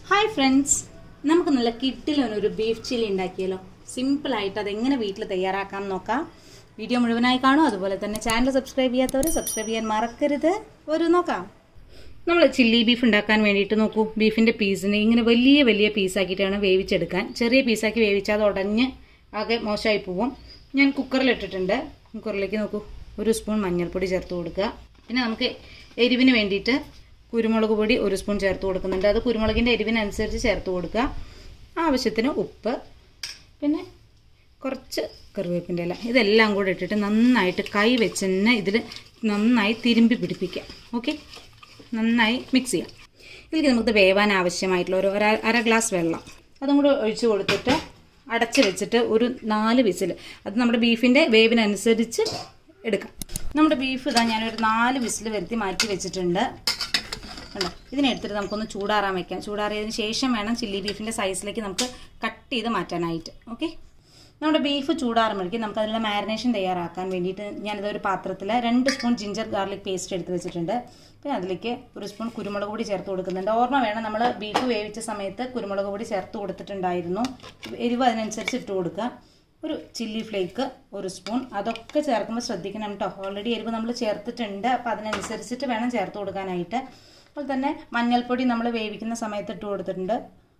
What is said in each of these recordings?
hi friends നമുക്ക് നല്ല കിട്ടിലൊരു beef chilli ഉണ്ടാക്കിയല്ലോ സിമ്പിളായിട്ട് അതെങ്ങനെ വീട്ടിൽ തയ്യാറാക്കാം നോക്കാം വീഡിയോ മുഴുവനായി കാണും അതുപോലെ തന്നെ ചാനൽ സബ്സ്ക്രൈബ് ചെയ്യാത്തവർ സബ്സ്ക്രൈബ് ചെയ്യാൻ മറക്കരുത് ഒരു നോക്കാം നമ്മൾ ചില്ലി ബീഫ് ഉണ്ടാക്കാൻ വേണ്ടിയിട്ട് നോക്കൂ ബീഫിൻ്റെ പീസിന് ഇങ്ങനെ വലിയ വലിയ പീസാക്കിയിട്ടാണ് വേവിച്ചെടുക്കാൻ ചെറിയ പീസാക്കി വേവിച്ചാൽ അത് ഉടഞ്ഞ് ആകെ മോശമായി പോവും ഞാൻ കുക്കറിലിട്ടിട്ടുണ്ട് കുക്കറിലേക്ക് നോക്കൂ ഒരു സ്പൂൺ മഞ്ഞൾപ്പൊടി ചേർത്ത് കൊടുക്കുക പിന്നെ നമുക്ക് എരിവിന് വേണ്ടിയിട്ട് കുരുമുളക് പൊടി ഒരു സ്പൂൺ ചേർത്ത് കൊടുക്കുന്നുണ്ട് അത് കുരുമുളകിൻ്റെ എരിവിനനുസരിച്ച് ചേർത്ത് കൊടുക്കുക ആവശ്യത്തിന് ഉപ്പ് പിന്നെ കുറച്ച് കറിവേപ്പിൻ്റെ ഇല ഇതെല്ലാം കൂടെ ഇട്ടിട്ട് നന്നായിട്ട് കൈ വെച്ച് തന്നെ ഇതിൽ നന്നായി തിരുമ്പി പിടിപ്പിക്കുക ഓക്കെ നന്നായി മിക്സ് ചെയ്യാം ഇതിലേക്ക് നമുക്ക് വേവാൻ ആവശ്യമായിട്ടുള്ള ഒരു അര അര ഗ്ലാസ് വെള്ളം അതും കൂടെ ഒഴിച്ചു കൊടുത്തിട്ട് അടച്ച് വെച്ചിട്ട് ഒരു നാല് വിസിൽ അത് നമ്മുടെ ബീഫിൻ്റെ വേവിനനുസരിച്ച് എടുക്കാം നമ്മുടെ ബീഫ് ഇതാ ഞാനൊരു നാല് വിസിൽ വരുത്തി മാറ്റി വെച്ചിട്ടുണ്ട് കണ്ടോ ഇതിനെടുത്തിട്ട് നമുക്കൊന്ന് ചൂടാറാൻ വെക്കാം ചൂടാറിയതിന് ശേഷം വേണം ചില്ലി ബീഫിൻ്റെ സൈസിലേക്ക് നമുക്ക് കട്ട് ചെയ്ത് മാറ്റാനായിട്ട് ഓക്കെ നമ്മുടെ ബീഫ് ചൂടാറുമ്പോഴേക്കും നമുക്ക് അതിനുള്ള മാരിനേഷൻ തയ്യാറാക്കാൻ വേണ്ടിയിട്ട് ഞാനിത് ഒരു പാത്രത്തിൽ രണ്ട് സ്പൂൺ ജിഞ്ചർ ഗാർലിക് പേസ്റ്റ് എടുത്ത് വെച്ചിട്ടുണ്ട് പിന്നെ അതിലേക്ക് ഒരു സ്പൂൺ കുരുമുളക് പൊടി ചേർത്ത് കൊടുക്കുന്നുണ്ട് ഓർമ്മ വേണം നമ്മൾ ബീഫ് വേവിച്ച സമയത്ത് കുരുമുളക് പൊടി ചേർത്ത് കൊടുത്തിട്ടുണ്ടായിരുന്നു എരിവ് അതിനനുസരിച്ച് ഇട്ട് കൊടുക്കുക ഒരു ചില്ലി ഫ്ലേക്ക് ഒരു സ്പൂൺ അതൊക്കെ ചേർക്കുമ്പോൾ ശ്രദ്ധിക്കണം കേട്ടോ ഓൾറെഡി എരിവ് നമ്മൾ ചേർത്തിട്ടുണ്ട് അപ്പോൾ അതിനനുസരിച്ചിട്ട് വേണം ചേർത്ത് കൊടുക്കാനായിട്ട് അതുപോലെ തന്നെ മഞ്ഞൾപ്പൊടി നമ്മൾ വേവിക്കുന്ന സമയത്ത് ഇട്ട് കൊടുത്തിട്ടുണ്ട്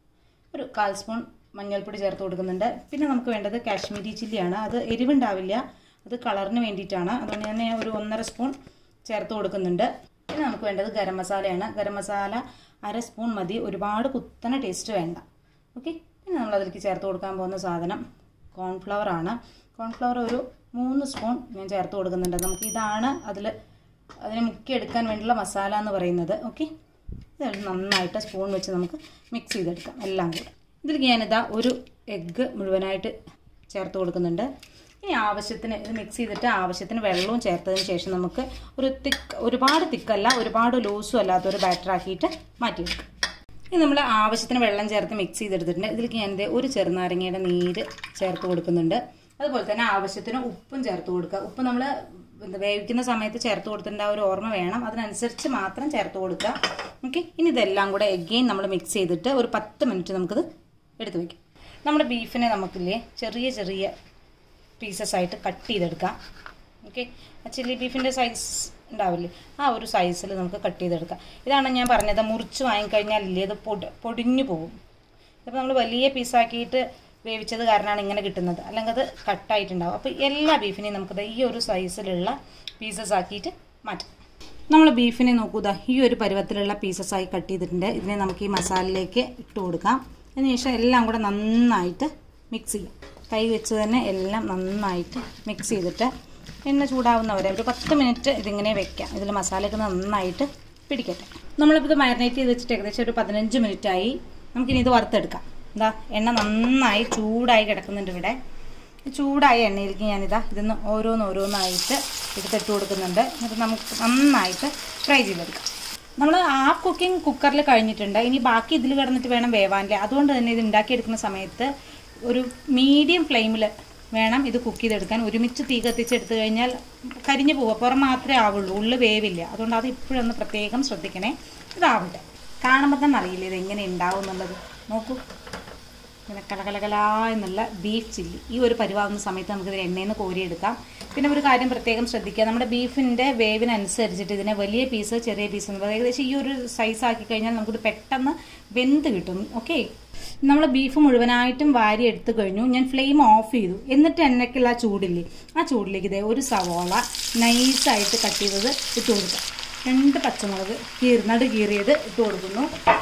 ഒരു കാൽ സ്പൂൺ മഞ്ഞൾപ്പൊടി ചേർത്ത് കൊടുക്കുന്നുണ്ട് പിന്നെ നമുക്ക് വേണ്ടത് കാശ്മീരി ചില്ലിയാണ് അത് എരിവുണ്ടാവില്ല അത് കളറിന് വേണ്ടിയിട്ടാണ് അതുകൊണ്ട് ഞാൻ ഒരു ഒന്നര സ്പൂൺ ചേർത്ത് കൊടുക്കുന്നുണ്ട് പിന്നെ നമുക്ക് വേണ്ടത് ഗരം മസാലയാണ് ഗരം മസാല അര സ്പൂൺ മതി ഒരുപാട് കുത്തന ടേസ്റ്റ് വേണ്ട ഓക്കെ പിന്നെ നമ്മൾ അതിലേക്ക് ചേർത്ത് കൊടുക്കാൻ പോകുന്ന സാധനം കോൺഫ്ലവർ ആണ് കോൺഫ്ലവർ ഒരു മൂന്ന് സ്പൂൺ ഞാൻ ചേർത്ത് കൊടുക്കുന്നുണ്ട് നമുക്ക് ഇതാണ് അതിൽ അതിനെ മുക്കിയെടുക്കാൻ വേണ്ടിയുള്ള മസാല എന്ന് പറയുന്നത് ഓക്കെ ഇത് നന്നായിട്ട് സ്പൂൺ വെച്ച് നമുക്ക് മിക്സ് ചെയ്തെടുക്കാം എല്ലാം കൂടെ ഇതിലേക്ക് ഞാനിതാ ഒരു എഗ്ഗ് മുഴുവനായിട്ട് ചേർത്ത് കൊടുക്കുന്നുണ്ട് ഇനി ആവശ്യത്തിന് ഇത് മിക്സ് ചെയ്തിട്ട് ആവശ്യത്തിന് വെള്ളവും ചേർത്തതിന് ശേഷം നമുക്ക് ഒരു തിക്ക് ഒരുപാട് തിക്കല്ല ഒരുപാട് ലൂസും അല്ലാത്ത ഒരു ബാറ്റർ ആക്കിയിട്ട് മാറ്റിയെടുക്കാം ഇനി നമ്മൾ ആവശ്യത്തിന് വെള്ളം ചേർത്ത് മിക്സ് ചെയ്തെടുത്തിട്ടുണ്ട് ഇതിലേക്ക് ഞാനിത് ഒരു ചെറുനാരങ്ങയുടെ നീര് ചേർത്ത് കൊടുക്കുന്നുണ്ട് അതുപോലെ തന്നെ ആവശ്യത്തിന് ഉപ്പും ചേർത്ത് കൊടുക്കുക ഉപ്പ് നമ്മൾ വേവിക്കുന്ന സമയത്ത് ചേർത്ത് കൊടുത്തിട്ടുണ്ട് ആ ഒരു ഓർമ്മ വേണം അതിനനുസരിച്ച് മാത്രം ചേർത്ത് കൊടുക്കുക ഓക്കെ ഇനി ഇതെല്ലാം കൂടെ എഗെയിൻ നമ്മൾ മിക്സ് ചെയ്തിട്ട് ഒരു പത്ത് മിനിറ്റ് നമുക്കിത് എടുത്ത് വയ്ക്കാം നമ്മുടെ ബീഫിനെ നമുക്കില്ലേ ചെറിയ ചെറിയ പീസസ് ആയിട്ട് കട്ട് ചെയ്തെടുക്കാം ഓക്കെ ചില്ലി ബീഫിൻ്റെ സൈസ് ഉണ്ടാവില്ലേ ആ ഒരു സൈസിൽ നമുക്ക് കട്ട് ചെയ്തെടുക്കാം ഇതാണ് ഞാൻ പറഞ്ഞത് മുറിച്ച് വാങ്ങിക്കഴിഞ്ഞാലില്ലേ അത് പൊടി പൊടിഞ്ഞു പോകും അപ്പോൾ നമ്മൾ വലിയ പീസാക്കിയിട്ട് വേവിച്ചത് കാരണമാണ് ഇങ്ങനെ കിട്ടുന്നത് അല്ലെങ്കിൽ അത് കട്ടായിട്ടുണ്ടാവും അപ്പോൾ എല്ലാ ബീഫിനെയും നമുക്കത് ഈ ഒരു സൈസിലുള്ള പീസസ് ആക്കിയിട്ട് മാറ്റാം നമ്മൾ ബീഫിനെ നോക്കൂതാ ഈ ഒരു പരുവത്തിലുള്ള പീസസ് ആയി കട്ട് ചെയ്തിട്ടുണ്ട് ഇതിനെ നമുക്ക് ഈ മസാലയിലേക്ക് ഇട്ട് കൊടുക്കാം അതിനുശേഷം എല്ലാം കൂടെ നന്നായിട്ട് മിക്സ് ചെയ്യാം കൈ വെച്ച് തന്നെ എല്ലാം നന്നായിട്ട് മിക്സ് ചെയ്തിട്ട് എണ്ണ ചൂടാവുന്നവരെ ഒരു പത്ത് മിനിറ്റ് ഇതിങ്ങനെ വെക്കാം ഇതിൽ മസാലയൊക്കെ നന്നായിട്ട് പിടിക്കട്ടെ നമ്മളിപ്പോൾ ഇത് മാരിനേറ്റ് ചെയ്ത് വെച്ചിട്ട് ഏകദേശം ഒരു പതിനഞ്ച് മിനിറ്റായി നമുക്കിനി ഇത് വറുത്തെടുക്കാം എന്താ എണ്ണ നന്നായി ചൂടായി കിടക്കുന്നുണ്ട് ഇവിടെ ചൂടായ എണ്ണയിലേക്ക് ഞാനിതാ ഇതിന്ന് ഓരോന്നോരോന്നായിട്ട് എടുത്തിട്ട് കൊടുക്കുന്നുണ്ട് എന്നിട്ട് നമുക്ക് നന്നായിട്ട് ഫ്രൈ ചെയ്തെടുക്കാം നമ്മൾ ആ കുക്കിംഗ് കുക്കറിൽ കഴിഞ്ഞിട്ടുണ്ട് ഇനി ബാക്കി ഇതിൽ കിടന്നിട്ട് വേണം വേവാനില്ല അതുകൊണ്ട് തന്നെ ഇത് ഉണ്ടാക്കിയെടുക്കുന്ന സമയത്ത് ഒരു മീഡിയം ഫ്ലെയിമിൽ വേണം ഇത് കുക്ക് ചെയ്തെടുക്കാൻ ഒരുമിച്ച് തീ കത്തിച്ചെടുത്തു കഴിഞ്ഞാൽ കരിഞ്ഞു പോവുക പുറം മാത്രമേ ആവുള്ളൂ ഉള്ളു വേവില്ല അതുകൊണ്ട് അത് ഇപ്പോഴൊന്ന് പ്രത്യേകം ശ്രദ്ധിക്കണേ ഇതാവട്ടെ കാണുമ്പോൾ തന്നെ അറിയില്ല ഇത് എങ്ങനെ ഉണ്ടാവും എന്നുള്ളത് നോക്കൂ ഇങ്ങനെ കലകലകലാ എന്നുള്ള ബീഫ് ചില്ലി ഈ ഒരു പരിവാകുന്ന സമയത്ത് നമുക്ക് ഇതിന് എണ്ണയിൽ നിന്ന് കോരിയെടുക്കാം പിന്നെ ഒരു കാര്യം പ്രത്യേകം ശ്രദ്ധിക്കുക നമ്മുടെ ബീഫിൻ്റെ വേവിനനുസരിച്ചിട്ട് ഇതിനെ വലിയ പീസ് ചെറിയ പീസ് എന്ന് ഏകദേശം ഈ ഒരു സൈസ് ആക്കി കഴിഞ്ഞാൽ നമുക്കിത് പെട്ടെന്ന് വെന്ത് കിട്ടും ഓക്കെ നമ്മൾ ബീഫ് മുഴുവനായിട്ടും വാരി എടുത്തു കഴിഞ്ഞു ഞാൻ ഫ്ലെയിം ഓഫ് ചെയ്തു എന്നിട്ട് എണ്ണയ്ക്കുള്ള ആ ചൂടില്ലേ ആ ചൂടിലേക്ക് ഇതേ ഒരു സവോള നൈസായിട്ട് കട്ട് ചെയ്തത് ഇട്ട് കൊടുക്കുക രണ്ട് പച്ചമുളക് കീറി നടു കീറിയത് ഇട്ട് കൊടുക്കുന്നു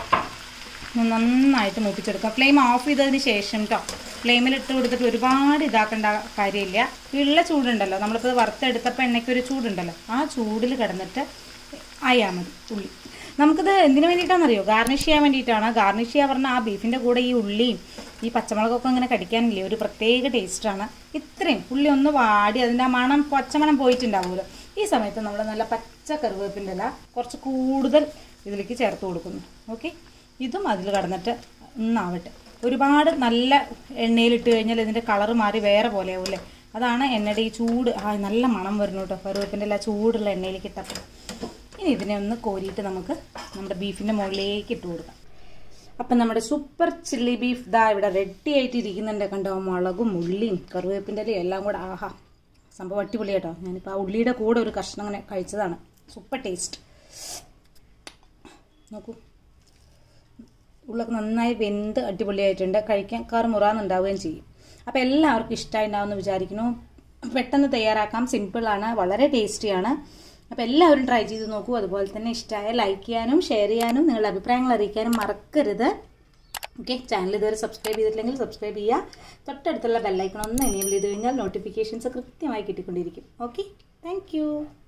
നന്നായിട്ട് മൂപ്പിച്ചെടുക്കാം ഫ്ലെയിം ഓഫ് ചെയ്തതിന് ശേഷം കേട്ടോ ഫ്ലെയിമിൽ ഇട്ട് കൊടുത്തിട്ട് ഒരുപാട് ഇതാക്കേണ്ട കാര്യമില്ല ഉള്ള ചൂടുണ്ടല്ലോ നമ്മളിപ്പോൾ വറുത്തെടുത്തപ്പോൾ എണ്ണയ്ക്ക് ഒരു ചൂടുണ്ടല്ലോ ആ ചൂടിൽ കിടന്നിട്ട് ആയാൽ മതി ഉള്ളി നമുക്കിത് എന്തിനു വേണ്ടിയിട്ടാണെന്നറിയോ ഗാർണിഷ് ചെയ്യാൻ വേണ്ടിയിട്ടാണ് ഗാർണിഷ് ചെയ്യാൻ പറഞ്ഞാൽ ആ ബീഫിൻ്റെ കൂടെ ഈ ഉള്ളിയും ഈ പച്ചമുളകൊക്കെ ഇങ്ങനെ കടിക്കാനില്ലേ ഒരു പ്രത്യേക ടേസ്റ്റാണ് ഇത്രയും ഉള്ളി ഒന്ന് വാടി അതിൻ്റെ ആ മണം പച്ചമണം പോയിട്ടുണ്ടാവുമല്ലോ ഈ സമയത്ത് നമ്മൾ നല്ല പച്ച കറിവേപ്പിൻ്റെ ഇല കുറച്ച് കൂടുതൽ ഇതിലേക്ക് ചേർത്ത് കൊടുക്കുന്നു ഓക്കെ ഇതും അതിൽ കടന്നിട്ട് ഒന്നാവട്ടെ ഒരുപാട് നല്ല എണ്ണയിലിട്ട് കഴിഞ്ഞാൽ ഇതിൻ്റെ കളറ് മാറി വേറെ പോലെയാവും അതാണ് എണ്ണയുടെ ഈ ചൂട് ആ നല്ല മണം വരുന്നു കേട്ടോ കറിവേപ്പിൻ്റെ എല്ലാ ചൂടുള്ള എണ്ണയിലേക്ക് ഇട്ടപ്പോൾ ഇനി ഇതിനെ ഒന്ന് കോരിയിട്ട് നമുക്ക് നമ്മുടെ ബീഫിൻ്റെ മുകളിലേക്ക് ഇട്ട് കൊടുക്കാം അപ്പം നമ്മുടെ സൂപ്പർ ചില്ലി ബീഫ് ദാ ഇവിടെ റെഡി ആയിട്ട് ഇരിക്കുന്നുണ്ട് കണ്ടോ മുളകും ഉള്ളിയും കറിവേപ്പിൻ്റെ ഇലയും എല്ലാം കൂടെ ആഹാ സംഭവം അടിപൊളി കേട്ടോ ഞാനിപ്പോൾ ആ ഉള്ളിയുടെ കൂടെ ഒരു കഷ്ണം അങ്ങനെ കഴിച്ചതാണ് സൂപ്പർ ടേസ്റ്റ് നോക്കൂ ഉള്ളൊക്കെ നന്നായി വെന്ത് അടിപൊളിയായിട്ടുണ്ട് കഴിക്കാൻ കറി മുറാന്നുണ്ടാവുകയും ചെയ്യും അപ്പോൾ എല്ലാവർക്കും ഇഷ്ടമായിട്ടുണ്ടാവും എന്ന് വിചാരിക്കുന്നു പെട്ടെന്ന് തയ്യാറാക്കാം സിമ്പിളാണ് വളരെ ടേസ്റ്റിയാണ് അപ്പോൾ എല്ലാവരും ട്രൈ ചെയ്ത് നോക്കൂ അതുപോലെ തന്നെ ഇഷ്ടമായ ലൈക്ക് ചെയ്യാനും ഷെയർ ചെയ്യാനും നിങ്ങളുടെ അഭിപ്രായങ്ങൾ അറിയിക്കാനും മറക്കരുത് ഓക്കെ ചാനൽ ഇതുവരെ സബ്സ്ക്രൈബ് ചെയ്തിട്ടില്ലെങ്കിൽ സബ്സ്ക്രൈബ് ചെയ്യുക തൊട്ടടുത്തുള്ള ബെല്ലൈക്കൺ ഒന്ന് എനേബിൾ ചെയ്ത് കഴിഞ്ഞാൽ നോട്ടിഫിക്കേഷൻസ് കൃത്യമായി കിട്ടിക്കൊണ്ടിരിക്കും ഓക്കെ താങ്ക്